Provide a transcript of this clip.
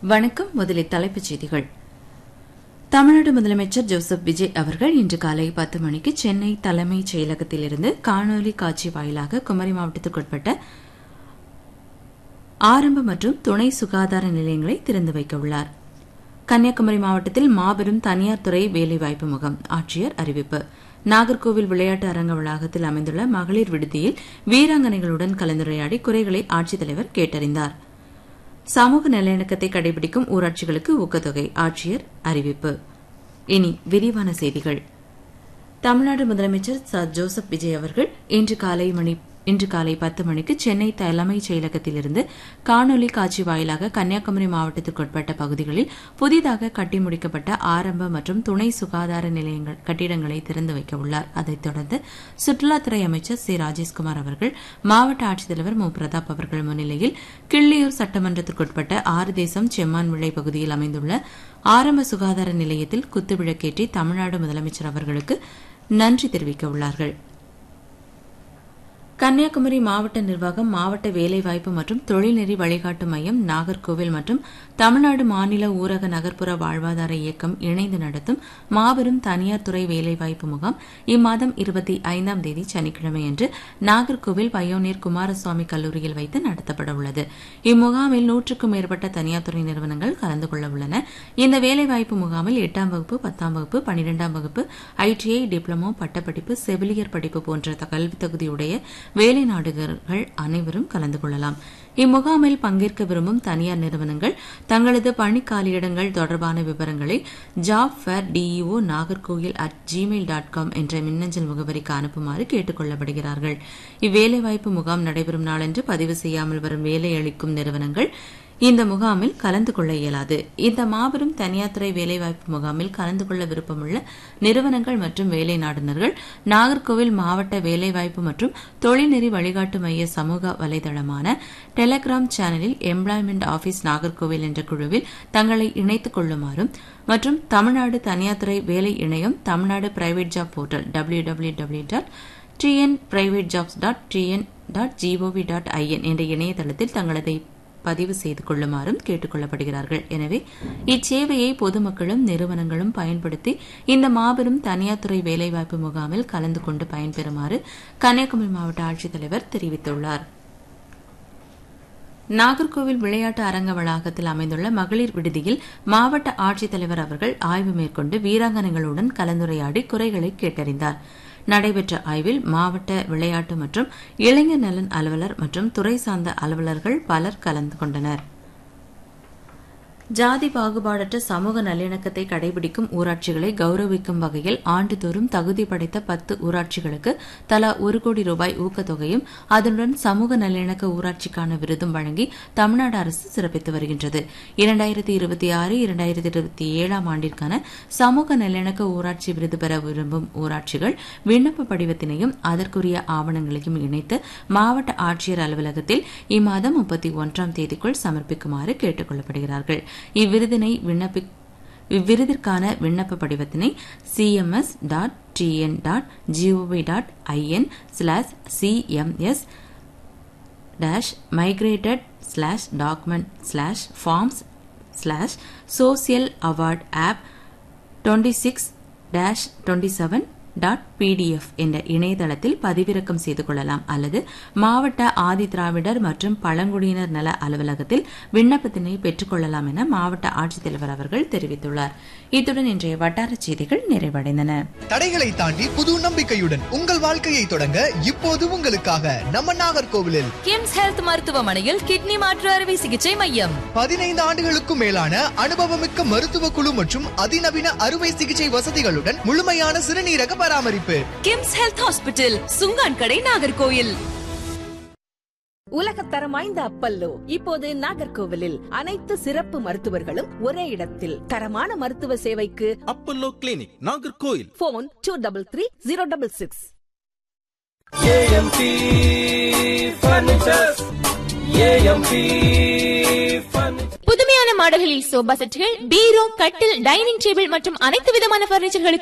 வணக்கம் முதலில் தலைப்புச் செய்திகள் தமிழ்நாடு முதலமைச்சர் ஜோசப் விஜய் அவர்கள் இன்று காலை பத்து மணிக்கு சென்னை தலைமைச் செயலகத்திலிருந்து காணொலி காட்சி வாயிலாக குமரி மாவட்டத்திற்குட்பட்ட ஆரம்ப மற்றும் துணை சுகாதார நிலையங்களை திறந்து வைக்க உள்ளார் கன்னியாகுமரி மாவட்டத்தில் மாபெரும் தனியார் துறை வேலைவாய்ப்பு முகாம் ஆட்சியர் அறிவிப்பு நாகர்கோவில் விளையாட்டு அரங்க வளாகத்தில் அமைந்துள்ள மகளிர் விடுதியில் வீராங்கனைகளுடன் கலந்துரையாடி குறைகளை ஆட்சித்தலைவர் கேட்டறிந்தார் சமூக நல்லிணக்கத்தை கடைபிடிக்கும் ஊராட்சிகளுக்கு ஊக்கத்தொகை ஆட்சியர் அறிவிப்பு இனி விரிவான செய்திகள் தமிழ்நாடு முதலமைச்சர் ச ஜோசப் விஜய் அவர்கள் இன்று காலை மணி இன்று காலை பத்து மணிக்கு சென்னை தலைமைச் செயலகத்திலிருந்து காணொலி காட்சி வாயிலாக கன்னியாகுமரி மாவட்டத்திற்குட்பட்ட பகுதிகளில் புதிதாக கட்டி முடிக்கப்பட்ட ஆரம்ப மற்றும் துணை சுகாதார நிலையங்கள் கட்டிடங்களை திறந்து வைக்க உள்ளார் அதைத் தொடர்ந்து சுற்றுலாத்துறை அமைச்சர் சி ராஜேஷ்குமார் அவர்கள் மாவட்ட ஆட்சித்தலைவர் மு பிரதாப் அவர்கள் முன்னிலையில் கிள்ளியூர் சட்டமன்றத்திற்குட்பட்ட ஆறு தேசம் செம்மான் விளை பகுதியில் அமைந்துள்ள ஆரம்ப சுகாதார நிலையத்தில் குத்துவிளக்கேற்றி தமிழ்நாடு முதலமைச்சர் அவர்களுக்கு நன்றி தெரிவிக்க உள்ளார்கள் கன்னியாகுமரி மாவட்ட நிர்வாகம் மாவட்ட வேலைவாய்ப்பு மற்றும் தொழில்நெறி வழிகாட்டு மையம் நாகர்கோவில் மற்றும் தமிழ்நாடு மாநில ஊரக நகர்ப்புற வாழ்வாதார இயக்கம் இணைந்து நடத்தும் மாபெரும் தனியார் துறை வேலைவாய்ப்பு முகாம் இம்மாதம் இருபத்தி ஐந்தாம் தேதி சனிக்கிழமையன்று நாகர்கோவில் பயோனியர் குமாரசுவாமி கல்லூரியில் வைத்து நடத்தப்பட உள்ளது இம்முகாமில் நூற்றுக்கும் மேற்பட்ட தனியார் துறை நிறுவனங்கள் கலந்து கொள்ள உள்ளன இந்த வேலைவாய்ப்பு முகாமில் எட்டாம் வகுப்பு பத்தாம் வகுப்பு பனிரெண்டாம் வகுப்பு ஐடிஐ டிப்ளமோ பட்டப்படிப்பு செவிலியர் படிப்பு போன்ற கல்வித் தகுதியுடைய வேலை நாடுகர்கள் அனைவரும் கலந்து கொள்ளலாம் இம்முகாமில் பங்கேற்க விரும்பும் தனியார் நிறுவனங்கள் தங்களது பணி காலியிடங்கள் தொடர்பான விவரங்களை job fair DEO Nagercoil at Gmail dot com என்ற மின்னஞ்சல் முகவரிக்கு அனுப்புமாறு கேட்டுக் கொள்ளப்படுகிறார்கள் இவ்வேலைவாய்ப்பு முகாம் நடைபெறும் நாளன்று பதிவு செய்யாமல் வரும் வேலை அளிக்கும் நிறுவனங்கள் இந்த முகாமில் கலந்து கொள்ள இயலாது இந்த மாபெரும் தனியார் துறை வேலைவாய்ப்பு முகாமில் கலந்து கொள்ள விருப்பமுள்ள நிறுவனங்கள் மற்றும் வேலை நாடுநர்கள் நாகர்கோவில் மாவட்ட வேலைவாய்ப்பு மற்றும் தொழில்நெறி வழிகாட்டு மைய சமூக வலைதளமான டெலகிராம் சேனலில் எம்ப்ளாய்மெண்ட் ஆபீஸ் நாகர்கோவில் என்ற குழுவில் தங்களை இணைத்துக் கொள்ளுமாறும் மற்றும் தமிழ்நாடு தனியார் துறை வேலை இணையம் Tamil Nadu private job portal W W W dot TN private jobs dot TN dot GOV dot IN என்ற இணையதளத்தில் தங்களது பதிவு செய்து கொள்ளுமாறும் கேட்டுக் கொள்ளப்படுகிறார்கள் எனவே இச்சேவையை பொதுமக்களும் நிறுவனங்களும் பயன்படுத்தி இந்த மாபெரும் தனியார் துறை வேலைவாய்ப்பு முகாமில் கலந்து கொண்டு பயன்பெறுமாறு கன்னியாகுமரி மாவட்ட ஆட்சித்தலைவர் தெரிவித்துள்ளார் நாகர்கோவில் விளையாட்டு அரங்க வளாகத்தில் அமைந்துள்ள மகளிர் விடுதியில் மாவட்ட ஆட்சித்தலைவர் அவர்கள் ஆய்வு மேற்கொண்டு வீராங்கனைகளுடன் கலந்துரையாடி குறைகளை கேட்டறிந்தார் நடைபெற்ற ஆய்வில் மாவட்ட விளையாட்டு மற்றும் இளைஞர் நலன் அலுவலர் மற்றும் துறை சார்ந்த அலுவலர்கள் பலர் கலந்து கொண்டனர் ஜாதி பாகுபாடற்ற சமூக நல்லிணக்கத்தை கடைபிடிக்கும் ஊராட்சிகளை கௌரவிக்கும் வகையில் ஆண்டுதோறும் தகுதி படைத்த பத்து ஊராட்சிகளுக்கு தலா ஒரு கோடி ரூபாய் ஊக்கத்தொகையும் அதனுடன் சமூக நல்லிணக்க ஊராட்சிக்கான விருதும் வழங்கி தமிழ்நாடு அரசு சிறப்பித்து வருகின்றது இரண்டாயிரத்தி இருபத்தி ஆறு இரண்டாயிரத்தி இருபத்தி ஏழாம் ஆண்டிற்கான சமூக நல்லிணக்க ஊராட்சி விருது பெற விரும்பும் ஊராட்சிகள் விண்ணப்ப படிவத்தினையும் அதற்குரிய ஆவணங்களையும் இணைத்து மாவட்ட ஆட்சியர் அலுவலகத்தில் இம்மாதம் முப்பத்தி ஒன்றாம் தேதிக்குள் சமர்ப்பிக்குமாறு கேட்டுக் கொள்ளப்படுகிறார்கள் இவ்விருதினை விண்ணப்பி இவ்விருதிற்கான விண்ணப்ப படிவத்தினை CMS dot TN dot GOV dot IN slash CMS dash migrated slash document slash forms slash social award of twenty six dash twenty seven dot PDF என்ற இணையதளத்தில் பதிவிறக்கம் செய்து கொள்ளலாம் அல்லது மாவட்ட ஆதி திராவிடர் மற்றும் பழங்குடியினர் நல அலுவலகத்தில் விண்ணப்பத்தினை பெற்றுக் கொள்ளலாம் என மாவட்ட ஆட்சித்தலைவர் அவர்கள் தெரிவித்துள்ளார் இத்துடன் இன்றைய வட்டார செய்திகள் நிறைவடைந்தன தடைகளை தாண்டி புது நம்பிக்கையுடன் உங்கள் வாழ்க்கையை தொடங்க இப்போது உங்களுக்காக நம்ம நாகர்கோவிலில் கிம்ஸ் ஹெல்த் மருத்துவமனையில் கிட்னி மாற்று அறுவை சிகிச்சை மையம் பதினைந்து ஆண்டுகளுக்கும் மேலான அனுபவமிக்க மருத்துவ குழு மற்றும் அதிநவீன அறுவை சிகிச்சை வசதிகளுடன் முழுமையான சிறுநீரக பராமரிப்பு கிம்ஸ் ஹெல்த் ஹாஸ்பிட்டல் சுங்கான் கடை நாகர்கோயில் உலகத்தரம் வாய்ந்த அப்பல்லோ இப்போது நாகர்கோவிலில் அனைத்து சிறப்பு மருத்துவர்களும் ஒரே இடத்தில் தரமான மருத்துவ சேவைக்கு Apollo clinic Nagercoil phone two double three zero double six AMP furnitures AMP furniture புதுமையான மாடல்களில் சோபா செட்டுகள் பீரோ கட்டில் டைனிங் டேபிள் மற்றும் அனைத்து விதமான பர்னிச்சர்களுக்கு